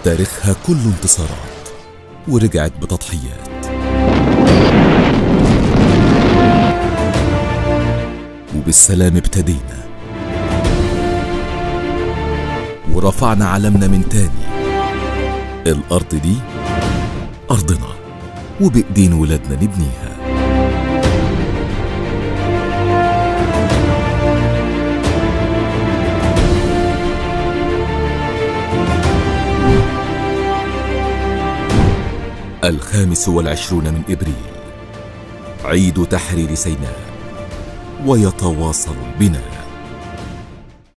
تاريخها كله انتصارات ورجعت بتضحيات وبالسلام ابتدينا ورفعنا علمنا من تاني الأرض دي أرضنا وبإيدين ولادنا نبنيها الخامس والعشرون من إبريل عيد تحرير سيناء ويتواصل بنا